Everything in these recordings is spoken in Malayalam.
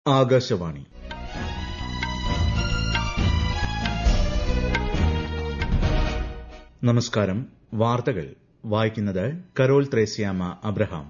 ആകാശവാണി നമസ്കാരം വാർത്തകൾ വായിക്കുന്നത് കരോൾ ത്രേസ്യാമ അബ്രഹാം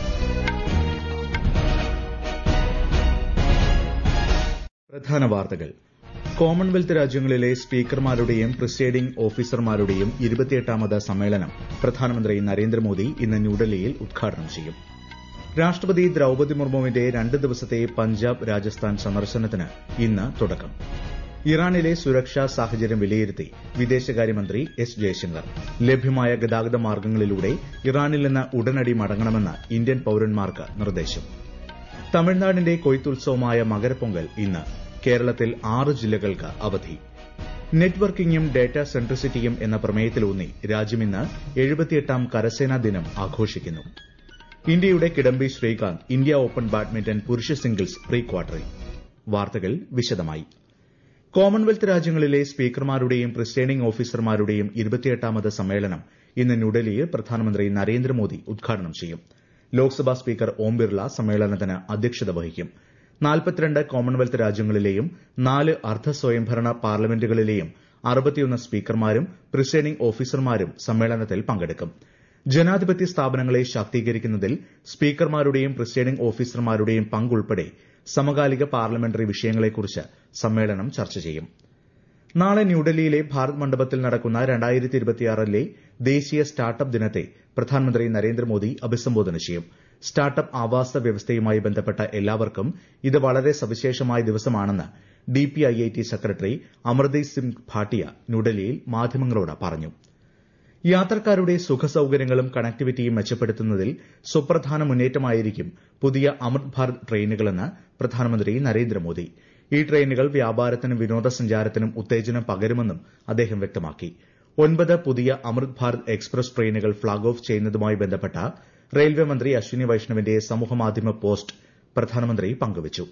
പ്രധാന വാർത്തകൾ കോമൺവെൽത്ത് രാജ്യങ്ങളിലെ സ്പീക്കർമാരുടെയും പ്രിസൈഡിംഗ് ഓഫീസർമാരുടെയും ഇരുപത്തിയെട്ടാമത് സമ്മേളനം പ്രധാനമന്ത്രി നരേന്ദ്രമോദി ഇന്ന് ന്യൂഡൽഹിയിൽ ഉദ്ഘാടനം ചെയ്യും രാഷ്ട്രപതി ദ്രൌപദി മുർമുവിന്റെ രണ്ട് ദിവസത്തെ പഞ്ചാബ് രാജസ്ഥാൻ സന്ദർശനത്തിന് ഇന്ന് തുടക്കം ഇറാനിലെ സുരക്ഷാ സാഹചര്യം വിലയിരുത്തി വിദേശകാര്യമന്ത്രി എസ് ജയശങ്കർ ലഭ്യമായ ഗതാഗത മാർഗ്ഗങ്ങളിലൂടെ ഇറാനിൽ നിന്ന് ഉടനടി മടങ്ങണമെന്ന് ഇന്ത്യൻ പൌരന്മാർക്ക് നിർദ്ദേശം തമിഴ്നാടിന്റെ കൊയ്ത്തുത്സവമായ മകരപ്പൊങ്കൽ ഇന്ന് കേരളത്തിൽ ആറ് ജില്ലകൾക്ക് അവധി നെറ്റ്വർക്കിംഗും ഡാറ്റാ സെൻട്രിസിറ്റിയും എന്ന പ്രമേയത്തിലൂന്നി രാജ്യം ഇന്ന് എഴുപത്തിയെട്ടാം കരസേനാ ദിനം ആഘോഷിക്കുന്നു ഇന്ത്യയുടെ Kidambi Srikanth India open badminton പുരുഷ സിംഗിൾസ് പ്രീ ക്വാർട്ടറിൽ വാർത്തകൾ വിശദമായി കോമൺവെൽത്ത് രാജ്യങ്ങളിലെ സ്പീക്കർമാരുടെയും പ്രിസൈഡിംഗ് ഓഫീസർമാരുടെയും ഇരുപത്തിയെട്ടാമത് സമ്മേളനം ഇന്ന് ന്യൂഡൽഹിയിൽ പ്രധാനമന്ത്രി നരേന്ദ്രമോദി ഉദ്ഘാടനം ചെയ്യും ലോക്സഭാ സ്പീക്കർ ഓം ബിർള സമ്മേളനത്തിന് അധ്യക്ഷത വഹിക്കും നാൽപ്പത്തിരണ്ട് കോമൺവെൽത്ത് രാജ്യങ്ങളിലെയും നാല് അർദ്ധ സ്വയംഭരണ പാർലമെന്റുകളിലെയും അറുപത്തിയൊന്ന് സ്പീക്കർമാരും പ്രിസൈഡിംഗ് ഓഫീസർമാരും സമ്മേളനത്തിൽ പങ്കെടുക്കും ജനാധിപത്യ സ്ഥാപനങ്ങളെ ശാക്തീകരിക്കുന്നതിൽ സ്പീക്കർമാരുടെയും പ്രിസൈഡിംഗ് ഓഫീസർമാരുടെയും പങ്കുൾപ്പെടെ സമകാലിക പാർലമെന്ററി വിഷയങ്ങളെക്കുറിച്ച് സമ്മേളനം ചർച്ച ചെയ്യും നാളെ ന്യൂഡൽഹിയിലെ ഭാരത് മണ്ഡപത്തിൽ നടക്കുന്ന രണ്ടായിരത്തി ഇരുപത്തിയാറിലെ ദേശീയ സ്റ്റാർട്ടപ്പ് ദിനത്തെ പ്രധാനമന്ത്രി നരേന്ദ്രമോദി അഭിസംബോധന ചെയ്യും സ്റ്റാർട്ടപ്പ് ആവാസ വ്യവസ്ഥയുമായി ബന്ധപ്പെട്ട എല്ലാവർക്കും ഇത് വളരെ സവിശേഷമായ ദിവസമാണെന്ന് ഡിപിഐഐടി സെക്രട്ടറി അമർദീപ് സിംഗ് ഭാട്ടിയ ന്യൂഡൽഹിയിൽ മാധ്യമങ്ങളോട് പറഞ്ഞു യാത്രക്കാരുടെ സുഖസൌകര്യങ്ങളും കണക്ടിവിറ്റിയും മെച്ചപ്പെടുത്തുന്നതിൽ സുപ്രധാന മുന്നേറ്റമായിരിക്കും പുതിയ അമൃത് ഭാരത് ട്രെയിനുകളെന്ന് പ്രധാനമന്ത്രി നരേന്ദ്രമോദി ഈ ട്രെയിനുകൾ വ്യാപാരത്തിനും വിനോദസഞ്ചാരത്തിനും ഉത്തേജനം പകരുമെന്നും അദ്ദേഹം വ്യക്തമാക്കി ഒൻപത് പുതിയ അമൃത് ഭാരത് എക്സ്പ്രസ് ട്രെയിനുകൾ ഫ്ളാഗ് ഓഫ് ചെയ്യുന്നതുമായി ബന്ധപ്പെട്ട റെയിൽവേ മന്ത്രി അശ്വിനി വൈഷ്ണവിന്റെ സമൂഹമാധ്യമ പോസ്റ്റ് പ്രധാനമന്ത്രി പങ്കുവച്ചു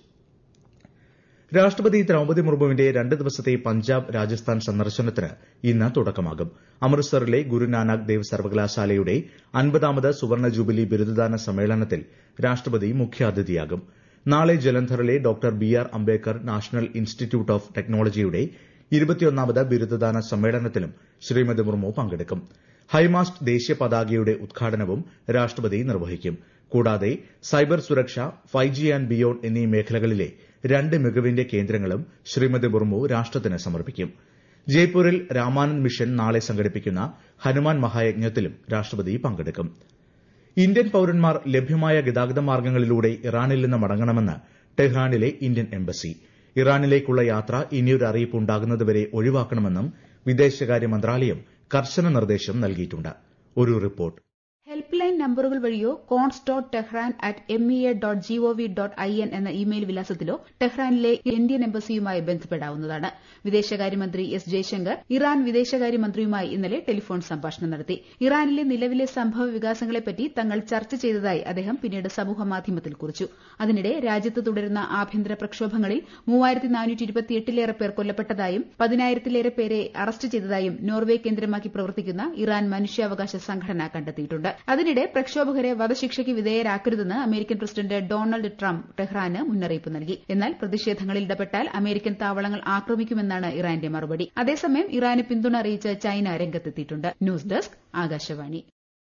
രാഷ്ട്രപതി ദ്രൌപദി മുർമുവിന്റെ രണ്ട് ദിവസത്തെ പഞ്ചാബ് രാജസ്ഥാൻ സന്ദർശനത്തിന് ഇന്ന് തുടക്കമാകും അമൃത്സറിലെ ഗുരുനാനാക്ക് ദേവ് സർവകലാശാലയുടെ അൻപതാമത് സുവർണ ജൂബിലി ബിരുദദാന സമ്മേളനത്തിൽ രാഷ്ട്രപതി മുഖ്യാതിഥിയാകും നാളെ ജലന്ധറിലെ doctor B R Ambedkar national institute of ടെക്നോളജിയുടെ ഇരുപത്തിയൊന്നാമത് ബിരുദദാന സമ്മേളനത്തിലും ശ്രീമതി മുർമു പങ്കെടുക്കും ഹൈമാസ്റ്റ് ദേശീയ പതാകയുടെ ഉദ്ഘാടനവും രാഷ്ട്രപതി നിർവഹിക്കും കൂടാതെ സൈബർ സുരക്ഷ ഫൈവ് ജി ആൻഡ് ബിയോണ്ട് എന്നീ മേഖലകളിലെ രണ്ട് മികവിന്റെ കേന്ദ്രങ്ങളും ശ്രീമതി മുർമു രാഷ്ട്രത്തിന് സമർപ്പിക്കും ജയ്പൂരിൽ രാമാനന്ദ് മിഷൻ നാളെ സംഘടിപ്പിക്കുന്ന ഹനുമാൻ മഹായജ്ഞത്തിലും രാഷ്ട്രപതി പങ്കെടുക്കും ഇന്ത്യൻ പൌരന്മാർ ലഭ്യമായ ഗതാഗത മാർഗ്ഗങ്ങളിലൂടെ ഇറാനിൽ നിന്ന് മടങ്ങണമെന്ന് ടെഹ്റാനിലെ ഇന്ത്യൻ എംബസി ഇറാനിലേക്കുള്ള യാത്ര ഇനിയൊരു അറിയിപ്പ് ഉണ്ടാകുന്നതുവരെ ഒഴിവാക്കണമെന്നും വിദേശകാര്യ മന്ത്രാലയം കർശന നിർദ്ദേശം നൽകിയിട്ടുണ്ട് ഒരു റിപ്പോർട്ട് ഹെൽപ്പ് ലൈൻ നമ്പറുകൾ വഴിയോ cons dot Tehran at M E A dot G O V dot I N എന്ന ഇമെയിൽ വിലാസത്തിലോ ടെഹ്റാനിലെ ഇന്ത്യൻ എംബസിയുമായി ബന്ധപ്പെടാവുന്നതാണ് വിദേശകാര്യമന്ത്രി എസ് ജയശങ്കർ ഇറാൻ വിദേശകാര്യമന്ത്രിയുമായി ഇന്നലെ ടെലിഫോൺ സംഭാഷണം നടത്തി ഇറാനിലെ നിലവിലെ സംഭവ വികാസങ്ങളെപ്പറ്റി തങ്ങൾ ചർച്ച ചെയ്തതായി അദ്ദേഹം പിന്നീട് സമൂഹമാധ്യമത്തിൽ കുറിച്ചു അതിനിടെ രാജ്യത്ത് തുടരുന്ന ആഭ്യന്തര പ്രക്ഷോഭങ്ങളിൽ മൂവായിരത്തി പേർ കൊല്ലപ്പെട്ടതായും പതിനായിരത്തിലേറെ പേരെ അറസ്റ്റ് ചെയ്തതായും നോർവെ കേന്ദ്രമാക്കി പ്രവർത്തിക്കുന്ന ഇറാൻ മനുഷ്യാവകാശ സംഘടന കണ്ടെത്തിയിട്ടുണ്ട് അതിനിടെ പ്രക്ഷോഭകരെ വധശിക്ഷയ്ക്ക് വിധേയരാക്കരുതെന്ന് അമേരിക്കൻ പ്രസിഡന്റ് ഡൊണാൾഡ് ട്രംപ് ടെഹ്റാന് മുന്നറിയിപ്പ് നൽകി എന്നാൽ പ്രതിഷേധങ്ങളിൽ ഇടപെട്ടാൽ അമേരിക്കൻ താവളങ്ങൾ ആക്രമിക്കുമെന്നാണ് ഇറാന്റെ മറുപടി അതേസമയം ഇറാന് പിന്തുണ അറിയിച്ച് ചൈന രംഗത്തെത്തിയിട്ടുണ്ട് ന്യൂസ് ഡെസ്ക് ആകാശവാണി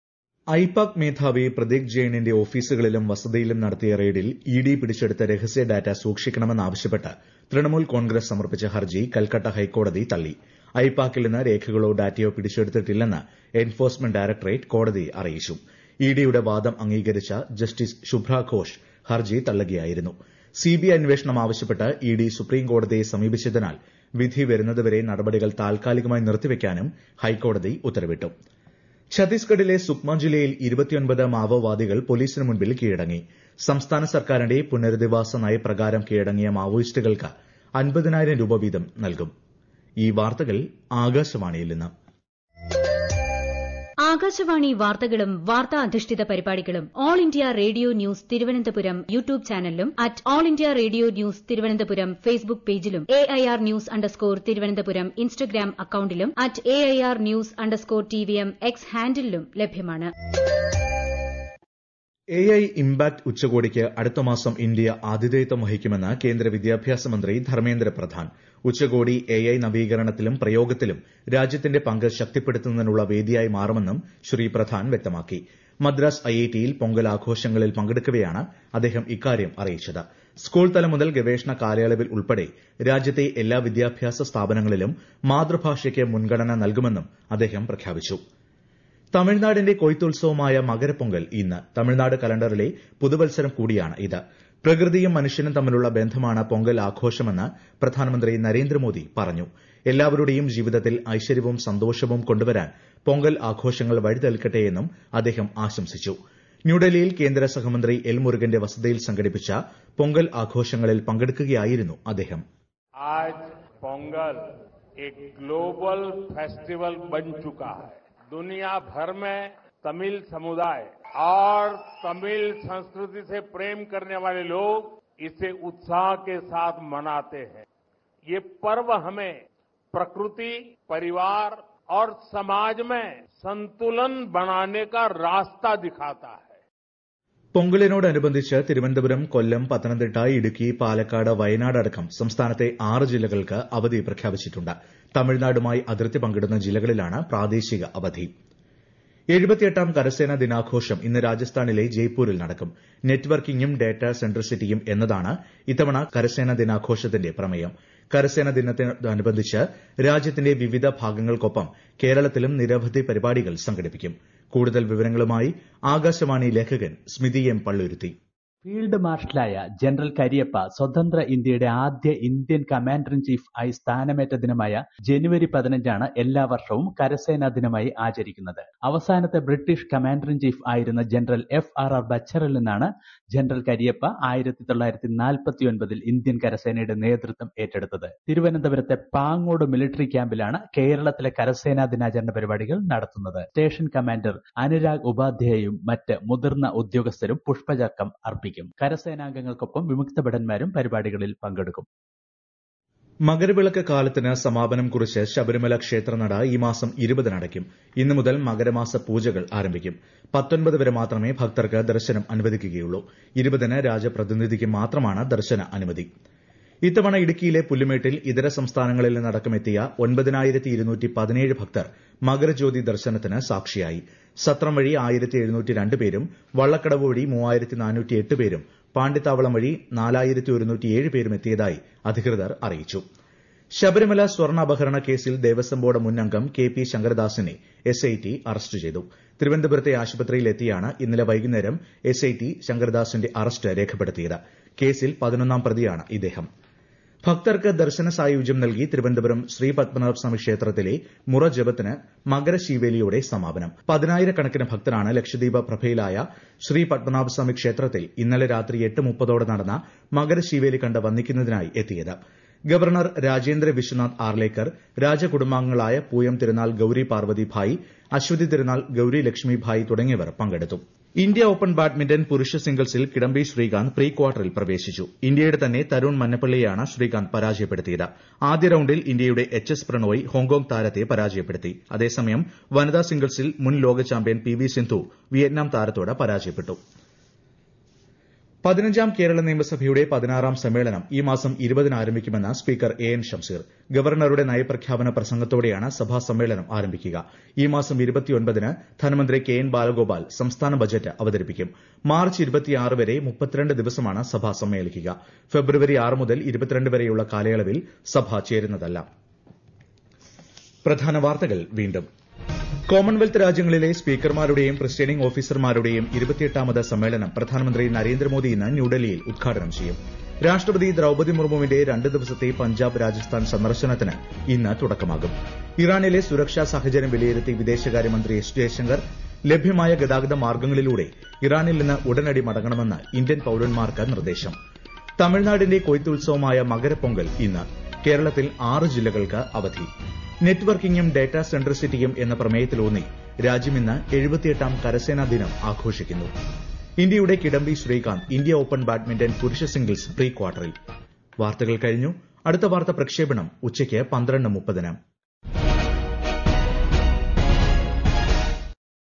ഐപാക് മേധാവി പ്രദീക് ജെയിനിന്റെ ഓഫീസുകളിലും വസതിയിലും നടത്തിയ റെയ്ഡിൽ ഇ ഡി പിടിച്ചെടുത്ത രഹസ്യ ഡാറ്റ സൂക്ഷിക്കണമെന്നാവശ്യപ്പെട്ട് തൃണമൂൽ കോൺഗ്രസ് സമർപ്പിച്ച ഹർജി കൽക്കട്ട ഹൈക്കോടതി തള്ളി ഐപാക്കിൽ നിന്ന് രേഖകളോ ഡാറ്റയോ പിടിച്ചെടുത്തിട്ടില്ലെന്ന് എൻഫോഴ്സ്മെന്റ് ഡയറക്ടറേറ്റ് കോടതിയെ അറിയിച്ചു ഇഡിയുടെ വാദം അംഗീകരിച്ച ജസ്റ്റിസ് ശുഭ്ര ഘോഷ് ഹർജി തള്ളുകയായിരുന്നു സിബിഐ അന്വേഷണം ആവശ്യപ്പെട്ട് ഇഡി സുപ്രീംകോടതിയെ സമീപിച്ചതിനാൽ വിധി വരുന്നതുവരെ നടപടികൾ താൽക്കാലികമായി നിർത്തിവെക്കാനും ഹൈക്കോടതി ഉത്തരവിട്ടു ഛത്തീസ്ഗഡിലെ സുക്മ ജില്ലയിൽ ഇരുപത്തിയൊൻപത് മാവോവാദികൾ പോലീസിന് മുൻപിൽ കീഴടങ്ങി സംസ്ഥാന സർക്കാരിന്റെ പുനരധിവാസ നയപ്രകാരം കീഴടങ്ങിയ മാവോയിസ്റ്റുകൾക്ക് അൻപതിനായിരം രൂപ വീതം നൽകും ഈ വാർത്തകൾ ആകാശവാണിയിൽ നിന്ന് ആകാശവാണി വാർത്തകളും വാർത്താ അധിഷ്ഠിത പരിപാടികളും All India Radio news Thiruvananthapuram YouTube ചാനലിലും at All India Radio news Thiruvananthapuram Facebook പേജിലും A I R news underscore Thiruvananthapuram Instagram അക്കൌണ്ടിലും at A I R news underscore T V M X ഹാൻഡിലും ലഭ്യമാണ് എ ഐ ഇംപാക്ട് ഉച്ചകോടിക്ക് അടുത്ത മാസം ഇന്ത്യ ആതിഥേയത്വം വഹിക്കുമെന്ന് കേന്ദ്ര വിദ്യാഭ്യാസ മന്ത്രി ധർമ്മേന്ദ്ര പ്രധാൻ ഉച്ചകോടി എ ഐ നവീകരണത്തിലും പ്രയോഗത്തിലും രാജ്യത്തിന്റെ പങ്ക് ശക്തിപ്പെടുത്തുന്നതിനുള്ള വേദിയായി മാറുമെന്നും ശ്രീ പ്രധാൻ വ്യക്തമാക്കി മദ്രാസ് ഐഐടിയിൽ പൊങ്കൽ ആഘോഷങ്ങളിൽ പങ്കെടുക്കവെയാണ് അദ്ദേഹം ഇക്കാര്യം അറിയിച്ചത് സ്കൂൾ തലം മുതൽ ഗവേഷണ കാലയളവിൽ ഉൾപ്പെടെ രാജ്യത്തെ എല്ലാ വിദ്യാഭ്യാസ സ്ഥാപനങ്ങളിലും മാതൃഭാഷയ്ക്ക് മുൻഗണന നൽകുമെന്നും അദ്ദേഹം പ്രഖ്യാപിച്ചു തമിഴ്നാടിന്റെ കൊയ്ത്തുത്സവമായ മകരപ്പൊങ്കൽ ഇന്ന് തമിഴ്നാട് കലണ്ടറിലെ പുതുവത്സരം കൂടിയാണ് ഇത് പ്രകൃതിയും മനുഷ്യനും തമ്മിലുള്ള ബന്ധമാണ് പൊങ്കൽ ആഘോഷമെന്ന് പ്രധാനമന്ത്രി നരേന്ദ്രമോദി പറഞ്ഞു എല്ലാവരുടെയും ജീവിതത്തിൽ ഐശ്വര്യവും സന്തോഷവും കൊണ്ടുവരാൻ പൊങ്കൽ ആഘോഷങ്ങൾ വഴിതെളിക്കട്ടെയെന്നും അദ്ദേഹം ആശംസിച്ചു ന്യൂഡൽഹിയിൽ കേന്ദ്ര സഹമന്ത്രി എൽ മുരുകന്റെ വസതിയിൽ സംഘടിപ്പിച്ച പൊങ്കൽ ആഘോഷങ്ങളിൽ പങ്കെടുക്കുകയായിരുന്നു അദ്ദേഹം आज पोंगल एक ग्लोबल फेस्टिवल बन चुका है दुनिया भर में तमिल समुदाय और तमिल संस्कृति से प्रेम करने वाले लोग इसे उत्साह के साथ मनाते हैं ये पर्व हमें प्रकृति परिवार और समाज में संतुलन बनाने का रास्ता दिखाता है പൊങ്കലിനോടനുബന്ധിച്ച് തിരുവനന്തപുരം കൊല്ലം പത്തനംതിട്ട ഇടുക്കി പാലക്കാട് വയനാട് അടക്കം സംസ്ഥാനത്തെ ആറ് ജില്ലകൾക്ക് അവധി പ്രഖ്യാപിച്ചിട്ടുണ്ട് തമിഴ്നാടുമായി അതിർത്തി പങ്കിടുന്ന ജില്ലകളിലാണ് പ്രാദേശിക അവധി എഴുപത്തിയെട്ടാം കരസേനാ ദിനാഘോഷം ഇന്ന് രാജസ്ഥാനിലെ ജയ്പൂരിൽ നടക്കും നെറ്റ്വർക്കിംഗും ഡാറ്റ സെൻട്രിസിറ്റിയും എന്നതാണ് ഇത്തവണ കരസേനാ ദിനാഘോഷത്തിന്റെ പ്രമേയം കരസേനാ ദിനത്തോടനുബന്ധിച്ച് രാജ്യത്തിന്റെ വിവിധ ഭാഗങ്ങൾക്കൊപ്പം കേരളത്തിലും നിരവധി പരിപാടികൾ സംഘടിപ്പിക്കും കൂടുതൽ വിവരങ്ങളുമായി ആകാശവാണി ലേഖകൻ സ്മിതി എം പള്ളുരുത്തി ഫീൽഡ് മാർഷലായ ജനറൽ കരിയപ്പ സ്വതന്ത്ര ഇന്ത്യയുടെ ആദ്യ ഇന്ത്യൻ കമാൻഡർ ഇൻ ചീഫ് ആയി സ്ഥാനമേറ്റ ദിനമായ ജനുവരി പതിനഞ്ചാണ് എല്ലാ വർഷവും കരസേനാ ദിനമായി ആചരിക്കുന്നത് അവസാനത്തെ ബ്രിട്ടീഷ് കമാൻഡർ ഇൻ ചീഫ് ആയിരുന്ന ജനറൽ എഫ് ആർ ആർ ബച്ചറിൽ നിന്നാണ് ജനറൽ കരിയപ്പ ആയിരത്തി തൊള്ളായിരത്തി നാൽപ്പത്തി ഒൻപതിൽ ഇന്ത്യൻ കരസേനയുടെ നേതൃത്വം ഏറ്റെടുത്തത് തിരുവനന്തപുരത്തെ പാങ്ങോട് മിലിറ്ററി ക്യാമ്പിലാണ് കേരളത്തിലെ കരസേനാ ദിനാചരണ പരിപാടികൾ നടത്തുന്നത് സ്റ്റേഷൻ കമാൻഡർ അനുരാഗ് ഉപാധ്യായയും മറ്റ് മുതിർന്ന ഉദ്യോഗസ്ഥരും പുഷ്പചക്രം അർപ്പിക്കും കരസേനാംഗങ്ങൾക്കൊപ്പം വിമുക്ത ഭടന്മാരും പരിപാടികളിൽ പങ്കെടുക്കും മകരവിളക്ക് കാലത്തിന് സമാപനം കുറിച്ച് ശബരിമല ക്ഷേത്രനട ഈ മാസം ഇരുപതിന് അടയ്ക്കും ഇന്നു മുതൽ മകരമാസ പൂജകൾ ആരംഭിക്കും പത്തൊൻപത് വരെ മാത്രമേ ഭക്തർക്ക് ദർശനം അനുവദിക്കുകയുള്ളൂ ഇരുപതിന് രാജപ്രതിനിധിക്ക് മാത്രമാണ് ദർശന അനുമതി ഇത്തവണ ഇടുക്കിയിലെ പുല്ലുമേട്ടിൽ ഇതര സംസ്ഥാനങ്ങളിൽ നിന്നടക്കമെത്തിയ ഒൻപതിനായിരത്തി ഇരുന്നൂറ്റി പതിനേഴ് ഭക്തർ മകരജ്യോതി ദർശനത്തിന് സാക്ഷിയായി സത്രം വഴി ആയിരത്തി എഴുന്നൂറ്റി രണ്ട് പേരും വള്ളക്കടവ് വഴി മൂവായിരത്തി നാനൂറ്റി എട്ട് പേരും പാണ്ടിത്താവളം വഴി നാലായിരത്തി ഒരുന്നൂറ്റി ഏഴ് പേരും എത്തിയതായി അധികൃതർ അറിയിച്ചു ശബരിമല സ്വർണ്ണ അപഹരണ കേസിൽ ദേവസ്വം ബോർഡ് മുൻ അംഗം കെ പി ശങ്കരദാസിനെ എസ് ഐ ടി അറസ്റ്റ് ചെയ്തു തിരുവനന്തപുരത്തെ ആശുപത്രിയിൽ എത്തിയാണ് ഇന്നലെ വൈകുന്നേരം എസ് ഐ ടി ശങ്കരദാസിന്റെ അറസ്റ്റ് രേഖപ്പെടുത്തിയത് കേസിൽ പതിനൊന്നാം പ്രതിയാണ് ഇദ്ദേഹം ഭക്തർക്ക് ദർശന സായുജ്യം നൽകി തിരുവനന്തപുരം ശ്രീ പത്മനാഭ സ്വാമി ക്ഷേത്രത്തിലെ മുറ ജപത്തിന് മകരശീവേലിയോടെ സമാപനം പതിനായിരക്കണക്കിന് ഭക്തരാണ് ലക്ഷദ്വീപ് പ്രഭയിലായ ശ്രീ പത്മനാഭസ്വാമി ക്ഷേത്രത്തിൽ ഇന്നലെ രാത്രി എട്ട് മുപ്പതോടെ നടന്ന മകരശീവേലി കണ്ട് വന്ദിക്കുന്നതിനായി എത്തിയത് ഗവർണർ രാജേന്ദ്ര വിശ്വനാഥ് ആർലേക്കർ രാജകുടുംബാംഗങ്ങളായ പൂയം തിരുനാൾ ഗൌരി പാർവതി ഭായ് അശ്വതി തിരുനാൾ ഗൌരി ലക്ഷ്മി ഭായ് തുടങ്ങിയവർ പങ്കെടുത്തു ഇന്ത്യ ഓപ്പൺ ബാഡ്മിന്റൺ പുരുഷ സിംഗിൾസിൽ കിഡംബി ശ്രീകാന്ത് പ്രീ ക്വാർട്ടറിൽ പ്രവേശിച്ചു ഇന്ത്യയുടെ തന്നെ തരുൺ മന്നപ്പള്ളിയെയാണ് ശ്രീകാന്ത് പരാജയപ്പെടുത്തിയത് ആദ്യ റൌണ്ടിൽ ഇന്ത്യയുടെ എച്ച് എസ് പ്രണോയ് ഹോങ്കോങ് താരത്തെ പരാജയപ്പെടുത്തി അതേസമയം വനിതാ സിംഗിൾസിൽ മുൻ ലോക champion P V Sindhu Vietnam താരത്തോട് പരാജയപ്പെട്ടു പതിനഞ്ചാം കേരള നിയമസഭയുടെ പതിനാറാം സമ്മേളനം ഈ മാസം ഇരുപതിന് ആരംഭിക്കുമെന്ന് സ്പീക്കർ എ എൻ ഷംസീർ ഗവർണറുടെ നയപ്രഖ്യാപന പ്രസംഗത്തോടെയാണ് സഭാ സമ്മേളനം ആരംഭിക്കുക ഈ മാസം ഇരുപത്തിയൊൻപതിന് ധനമന്ത്രി കെ എൻ ബാലഗോപാൽ സംസ്ഥാന ബജറ്റ് അവതരിപ്പിക്കും മാർച്ച് ഇരുപത്തിയാറ് വരെ മുപ്പത്തിരണ്ട് ദിവസമാണ് സഭ സമ്മേളിക്കുക ഫെബ്രുവരി ആറ് മുതൽ ഇരുപത്തിരണ്ട് വരെയുള്ള കാലയളവിൽ സഭ ചേരുന്നതല്ല പ്രധാന വാർത്തകൾ വീണ്ടും കോമൺവെൽത്ത് രാജ്യങ്ങളിലെ സ്പീക്കർമാരുടെയും പ്രിസൈഡിംഗ് ഓഫീസർമാരുടെയും ഇരുപത്തിയെട്ടാമത് സമ്മേളനം പ്രധാനമന്ത്രി നരേന്ദ്രമോദി ഇന്ന് ന്യൂഡൽഹിയിൽ ഉദ്ഘാടനം ചെയ്യും രാഷ്ട്രപതി ദ്രൌപദി മുർമുവിന്റെ രണ്ട് ദിവസത്തെ പഞ്ചാബ് രാജസ്ഥാൻ സന്ദർശനത്തിന് ഇന്ന് തുടക്കമാകും ഇറാനിലെ സുരക്ഷാ സാഹചര്യം വിലയിരുത്തി വിദേശകാര്യമന്ത്രി എസ് ജയശങ്കർ ലഭ്യമായ ഗതാഗത മാർഗ്ഗങ്ങളിലൂടെ ഇറാനിൽ നിന്ന് ഉടനടി മടങ്ങണമെന്ന് ഇന്ത്യൻ പൌരന്മാർക്ക് നിർദ്ദേശം തമിഴ്നാടിന്റെ കൊയ്ത്തുത്സവമായ മകരപ്പൊങ്കൽ ഇന്ന് കേരളത്തിൽ ആറ് ജില്ലകൾക്ക് അവധി നെറ്റ്വർക്കിംഗും ഡാറ്റാ സെൻട്രിസിറ്റിയും എന്ന പ്രമേയത്തിലൂന്നി രാജ്യം ഇന്ന് എഴുപത്തിയെട്ടാം കരസേനാ ദിനം ആഘോഷിക്കുന്നു ഇന്ത്യയുടെ Kidambi Srikanth India open badminton പുരുഷ സിംഗിൾസ് പ്രീ ക്വാർട്ടറിൽ വാർത്തകൾ കഴിഞ്ഞു അടുത്ത വാർത്ത പ്രക്ഷേപണം ഉച്ചയ്ക്ക് പന്ത്രണ്ട് മുപ്പതിന്